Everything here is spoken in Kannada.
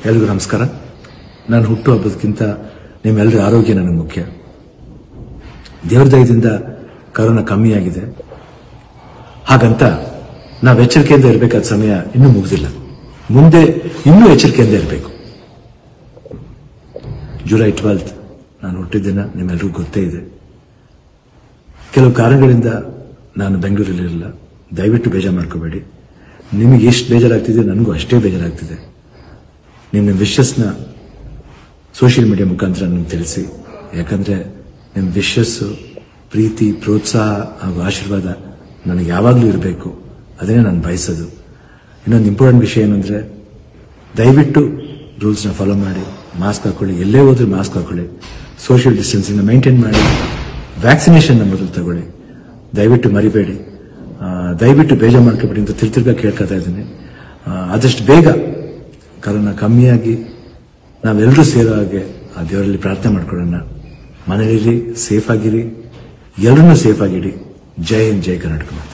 ಎಲ್ರಿಗೂ ನಮಸ್ಕಾರ ನಾನು ಹುಟ್ಟು ಹಬ್ಬದಕ್ಕಿಂತ ನಿಮ್ಮೆಲ್ಲರ ಆರೋಗ್ಯ ನನಗೆ ಮುಖ್ಯ ದೇವ್ರ ದಯದಿಂದ ಕರೋನಾ ಕಮ್ಮಿ ಆಗಿದೆ ಹಾಗಂತ ನಾವು ಎಚ್ಚರಿಕೆಯಿಂದ ಇರಬೇಕಾದ ಸಮಯ ಇನ್ನೂ ಮುಗಿದಿಲ್ಲ ಮುಂದೆ ಇನ್ನೂ ಎಚ್ಚರಿಕೆಯಿಂದ ಇರಬೇಕು ಜುಲೈ ಟ್ವೆಲ್ತ್ ನಾನು ಹುಟ್ಟಿದ್ದಿನ ನಿಮ್ಮೆಲ್ಲರಿಗೂ ಗೊತ್ತೇ ಇದೆ ಕೆಲವು ಕಾರಣಗಳಿಂದ ನಾನು ಬೆಂಗಳೂರಲ್ಲಿರಲಿಲ್ಲ ದಯವಿಟ್ಟು ಬೇಜಾರು ಮಾಡ್ಕೋಬೇಡಿ ನಿಮಗೆ ಎಷ್ಟು ಬೇಜಾರಾಗ್ತಿದೆ ನನಗೂ ಅಷ್ಟೇ ಬೇಜಾರಾಗ್ತಿದೆ ನಿಮ್ಮ ವಿಶಸ್ನ ಸೋಷಿಯಲ್ ಮೀಡಿಯಾ ಮುಖಾಂತರ ನನಗೆ ತಿಳಿಸಿ ಯಾಕಂದ್ರೆ ನಿಮ್ಮ ವಿಶಸ್ಸು ಪ್ರೀತಿ ಪ್ರೋತ್ಸಾಹ ಹಾಗೂ ಆಶೀರ್ವಾದ ನನಗೆ ಯಾವಾಗಲೂ ಇರಬೇಕು ಅದನ್ನೇ ನಾನು ಬಯಸೋದು ಇನ್ನೊಂದು ಇಂಪಾರ್ಟೆಂಟ್ ವಿಷಯ ಏನಂದ್ರೆ ದಯವಿಟ್ಟು ರೂಲ್ಸ್ನ ಫಾಲೋ ಮಾಡಿ ಮಾಸ್ಕ್ ಹಾಕೊಳ್ಳಿ ಎಲ್ಲೇ ಹೋದ್ರೂ ಮಾಸ್ಕ್ ಹಾಕೊಳ್ಳಿ ಸೋಷಿಯಲ್ ಡಿಸ್ಟೆನ್ಸಿಂಗ್ ಮೈಂಟೈನ್ ಮಾಡಿ ವ್ಯಾಕ್ಸಿನೇಷನ್ ಮೊದಲು ತಗೊಳ್ಳಿ ದಯವಿಟ್ಟು ಮರಿಬೇಡಿ ಆ, ದಯವಿಟ್ಟು ಬೇಜಾರು ಮಾಡ್ಕೊಬೇಡಿ ಅಂತ ತಿರ್ತಿರ್ಗ ಕೇಳ್ಕೊತಾ ಇದ್ದೀನಿ ಆ, ಆದಷ್ಟು ಬೇಗ ಕರೋನಾ ಕಮ್ಮಿಯಾಗಿ ನಾವೆಲ್ಲರೂ ಸೇರೋ ಹಾಗೆ ಆ ದೇವರಲ್ಲಿ ಪ್ರಾರ್ಥನೆ ಮಾಡ್ಕೊಳ್ಳೋಣ ಮನೇಲಿರಿ ಸೇಫ್ ಆಗಿರಿ ಎಲ್ಲರನ್ನೂ ಸೇಫ್ ಆಗಿಡಿ ಜೈ ಹಿಂದ್ ಜೈ ಕರ್ನಾಟಕ